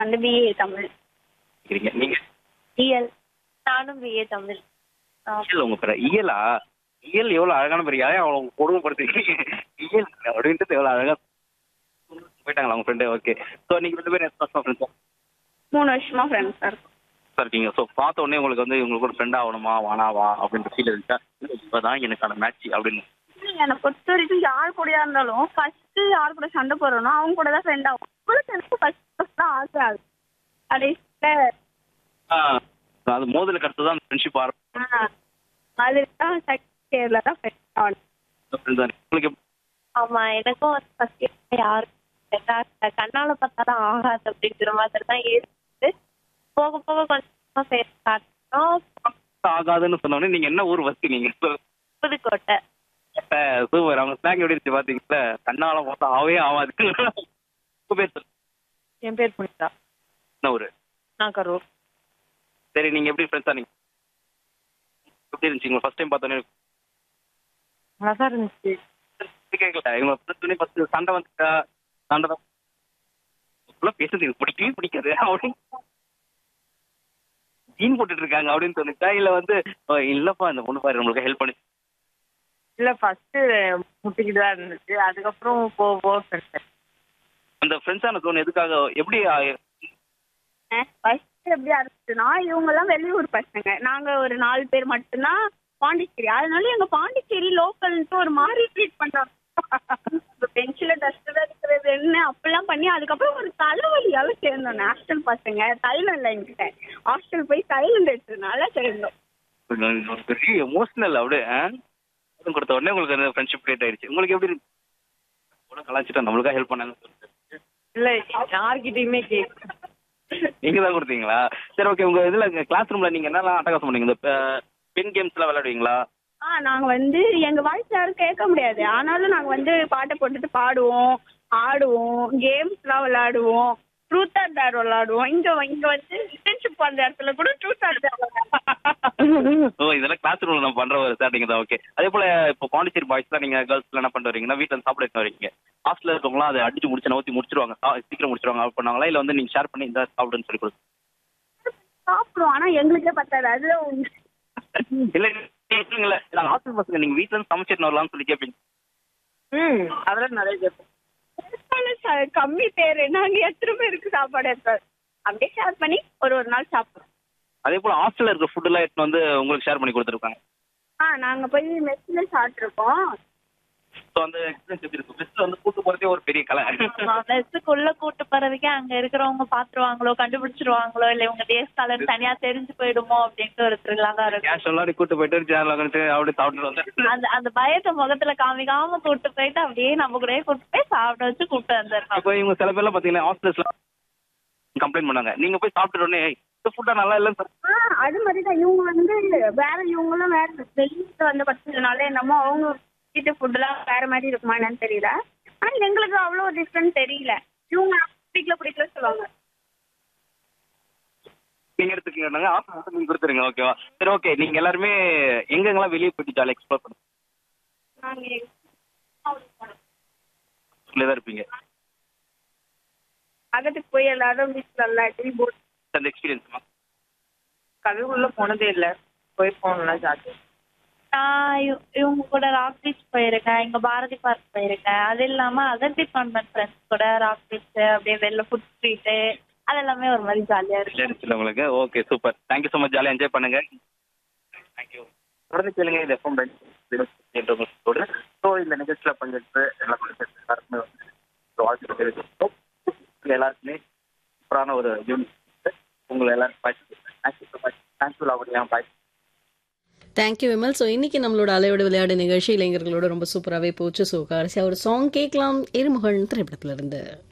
வந்து பிஏ தமிழ் இருக்கீங்க நீங்க இஎல் நானும் பிஏ தமிழ் ஆ, இயல் உங்க பேர இயலா இயல் எவ்வளவு அழகான பேர் யாரையும் அவ்வளவு கொடுமைப்படுத்திருக்கீங்க இயல் அப்படின்றது எவ்வளவு அழகா போயிட்டாங்களா உங்க ஃப்ரெண்டு ஓகே ஸோ நீங்க ரெண்டு பேரும் ஃபர்ஸ்ட் ஃப்ரெண்ட்ஸா மூணு வருஷமா ஃப்ரெண்ட்ஸா இருக்கும் இருக்கீங்க ஸோ பார்த்த உடனே உங்களுக்கு வந்து உங்களுக்கு ஒரு ஃப்ரெண்ட் ஆகணுமா வானாவா அப்படின்ற ஃபீல் இருந்துச்சா இல்ல இப்பதான் எனக்கான மேட்ச் அப்படின்னு என்னை பொறுத்த வரைக்கும் யார் கூடயா இருந்தாலும் ஃபர்ஸ்ட் யார் கூட சண்டை போடுறனோ அவங்க கூட தான் ஃப்ரெண்ட் ஆகும் உங்களுக்கு எனக்கு ஃபர்ஸ்ட் ஃபர்ஸ்ட் தான் ஆசை ஆகுது கடைசியில் ஆ, அது மோதலுக்கு அடுத்து தான் ஃப்ரெண்ட்ஷிப் ஆரம்பிக்கும் அதுதான் செகண்ட் இயர்ல தான் ஃப்ரெண்ட் ஆகணும் ஃப்ரெண்ட்ஸ் தான் உங்களுக்கு எப்படி- ஆமா எனக்கும் வந்து ஃபர்ஸ்ட் இயர் யாரு கண்ணால பார்த்தா தான் ஆகாது அப்படிங்கிற மாதிரி தான் இருக்கு போக போக கொஞ்சமா பேச ஸ்டார்ட் ஆகாதுன்னு சொன்ன உடனே நீங்க என்ன ஊர் வசி நீங்க புதுக்கோட்டை சூப்பர் அவங்க ஸ்நாக் எப்படி இருந்துச்சு பாத்தீங்களா கண்ணால பார்த்தா ஆவே ஆகாது உங்க பேர் சொல்லுங்க. என் பேர் புனிதா என்ன ஊரு நான் கரூர் சரி நீங்க எப்படி ஃப்ரெண்ட்ஸா நீங்க எப்படி இருந்துச்சு உங்க ஃபர்ஸ்ட் டைம் பார்த்தோன்னே நல்லா தான் இருந்துச்சு கேட்கல இவங்க ஃபர்ஸ்ட் ஃபர்ஸ்ட் சண்டை வந்துட்டா சண்டை தான் இவ்வளவு பேசுறது எனக்கு பிடிக்கவே பிடிக்காது அப்படின்னு சீன் போட்டுட்டு இருக்காங்க அப்படின்னு தோணுச்சா இல்ல வந்து "ஓ, இல்லப்பா இந்த பொண்ணு பாரு நம்மளுக்கு ஹெல்ப் பண்ணி இல்ல ஃபர்ஸ்ட் முட்டிக்கிட்டு தான் இருந்துச்சு அதுக்கப்புறம் போக போக ஃப்ரெண்ட்ஸ் அந்த ஃப்ரெண்ட்ஸான தோணு எதுக்காக எப்படி ஆ- ஃபர்ஸ்ட் எப்படி இருந்துச்சுன்னா இவங்க எல்லாம் வெளியூர் பசங்க நாங்க ஒரு நாலு பேர் மட்டும்தான் பாண்டிச்சேரி அதனால எங்க பாண்டிச்சேரி லோக்கல்ன்ட்டு ஒரு மாதிரி ட்ரீட் பண்றாங்க பெஞ்சில் டஸ்ட் இருக்கிறது என்ன அப்படிலாம் பண்ணி அதுக்கப்புறம் ஒரு தலைவலியால சேர்ந்தோம் ஹாஸ்டல் பசங்க தைலம் இல்லை என்கிட்ட ஹாஸ்டல் போய் தைலம் எடுத்ததுனால சேர்ந்தோம் ஒரு பெரிய எமோஷனல் அப்படியே ஆ? அதுவும் கொடுத்த உடனே உங்களுக்கு அந்த ஃப்ரெண்ட்ஷிப் கிரியேட் ஆயிடுச்சு உங்களுக்கு எப்படி இருக்கு கூட கலாச்சிட்டா நம்மளுக்கா ஹெல்ப் பண்ணாங்க இல்ல யார்கிட்டயுமே கேட்க நீங்க தான் கொடுத்தீங்களா சரி ஓகே உங்க இதுல கிளாஸ் ரூம்ல நீங்க என்னெல்லாம் அட்டகாசம் பண்ணீங்க இந்த பென் கேம்ஸ் எல்லாம் விளையாடுவீங்களா ஆ நாங்க வந்து எங்க வாய்ஸ் யாரும் கேட்க முடியாது ஆனாலும் நாங்க வந்து பாட்டை போட்டுட்டு பாடுவோம் ஆடுவோம் கேம்ஸ்லாம் விளையாடுவோம் ட்ரூத் ஆர் டேர் விளையாடுவோம் இங்க இங்க வந்து ரிலேஷன்ஷிப் அந்த இடத்துல கூட ட்ரூத் ஆர் டேர் ஓ இதெல்லாம் கிளாஸ் ரூம்ல நம்ம பண்ற ஒரு ஸ்டார்டிங் தான் ஓகே அதே போல இப்போ பாண்டிச்சேரி பாய்ஸ் தான் நீங்க கேர்ள்ஸ் என்ன பண்ணிட்டு வரீங்கன்னா வீட்டுல இருந்து சாப்பிட எடுத்து வரீங்க ஹாஸ்டல்ல இருக்கவங்களாம் அதை அடிச்சு முடிச்சு நவுத்தி முடிச்சிருவாங்க சா- சீக்கிரம் முடிச்சிருவாங்க அப்ப பண்ணாங்களா இல்ல வந்து நீங்க ஷேர் பண்ணி இந்த சாப்பிடுன்னு சொல்லி கொடுத்து சாப்பிடுவோம் ஆனா எங்களுக்கே பத்தாது அது இல்ல இல்ல இல்ல ஹாஸ்டல் பசங்க நீங்க வீட்டுல இருந்து சமைச்சிட்டு வரலாம்னு சொல்லி கேட்பீங்க ம் அதெல்லாம் நிறைய கேட்போம் கம்மி பேர் நாங்க எத்தனை பேருக்கு சாப்பாடு எடுத்தோம் அப்படியே ஷேர் பண்ணி ஒரு ஒரு நாள் சாப்பிடுவோம் அதே போல ஹாஸ்டல்ல இருக்க ஃபுட் எல்லாம் எடுத்து வந்து உங்களுக்கு ஷேர் பண்ணி கொடுத்துருக்காங்க ஆ நாங்க போய் மெஸ்ல சாப்பிட்ருக்கோம் ஸோ அந்த எக்ஸ்பீரியன்ஸ் எப்படி இருக்கும் பெஸ்ட் வந்து கூட்டு போறதே ஒரு பெரிய கலை மெஸ்ஸுக்குள்ள கூட்டு போறதுக்கே அங்க இருக்கிறவங்க பாத்துருவாங்களோ கண்டுபிடிச்சிருவாங்களோ இல்ல இவங்க டேஸ்ட் கலர் தனியா தெரிஞ்சு போயிடுமோ அப்படின்ட்டு ஒரு த்ரில்லா தான் இருக்கும் கேஷுவலா கூட்டு போயிட்டு சேர்ல உட்காந்துட்டு அப்படியே சாப்பிட்டு வந்து அந்த அந்த பயத்தை முகத்துல காமிக்காம கூட்டு போயிட்டு அப்படியே நம்ம கூடயே கூட்டு போய் சாப்பிட வச்சு கூட்டு வந்துடணும் இப்போ இவங்க சில பேர்லாம் பாத்தீங்கன்னா ஹாஸ்டல்ஸ்ல கம்ப்ளைண்ட் பண்ணாங்க நீங்க போய் சாப்பிட்ட உடனே "ஏய், இந்த ஃபுட்டா நல்லா இல்லைன்னு சொல்லி ஆ அது மாதிரி தான் இவங்க வந்து வேற இவங்களும் வேற வெளியில வந்து படிச்சதுனால என்னமோ அவங்க வீட்டு ஃபுட்டுலாம் வேற மாதிரி இருக்குமா என்னன்னு தெரியல ஆனா எங்களுக்கு அவ்வளோ டிஃப்ரெண்ட் தெரியல இவங்க பிடிக்கல பிடிக்கல சொல்லுவாங்க நீங்க எடுத்துக்கீங்க ஹாஸ்டல் மட்டும் நீங்க கொடுத்துருங்க ஓகேவா சரி ஓகே நீங்க எல்லாருமே எங்கெங்கெல்லாம் வெளியே போயிட்டு ஜாலியாக எக்ஸ்ப்ளோர் பண்ணுங்க நாங்கள் உள்ளே தான் இருப்பீங்க அகத்துக்கு போய் எல்லாரும் வீட்டில் இல்லாட்டி போட் அந்த எக்ஸ்பீரியன்ஸ் கடலுக்குள்ள போனதே இல்ல போய் போகணும்லாம் ஜாதி நான் இவ- இவங்க கூட ராக் பீச் போயிருக்கேன் இங்க பாரதி பார்க் போயிருக்கேன் அது இல்லாம அதர் டிபார்ட்மெண்ட் ஃப்ரெண்ட்ஸ் கூட ராக் பீச் அப்படியே வெளில ஃபுட் ஸ்ட்ரீட்டு அது எல்லாமே ஒரு மாதிரி ஜாலியா இருக்கு சரி உங்களுக்கு okay super thank you so much ஜாலியாக என்ஜாய் பண்ணுங்க தேங்க்யூ தொடர்ந்து கேளுங்க இந்த எஃப்எம் என்றவங்களோட ஸோ இந்த நிகழ்ச்சியில் பங்கேற்று எல்லா எல்லாருக்குமே வந்து வாழ்த்து தெரிவிக்கிறோம் உங்க எல்லாருக்குமே சூப்பரான ஒரு யூனிட் உங்களை எல்லாரும் bye thank you so much thank you Lavanya bye thank you Vimal so இன்னைக்கு நம்மளோட அலையோட விளையாடு நிகழ்ச்சி இளைஞர்களோட ரொம்ப சூப்பராகவே போச்சு ஸோ கடைசியாக ஒரு சாங் கேட்கலாம் எருமுகன் திரைப்படத்துல இருந்து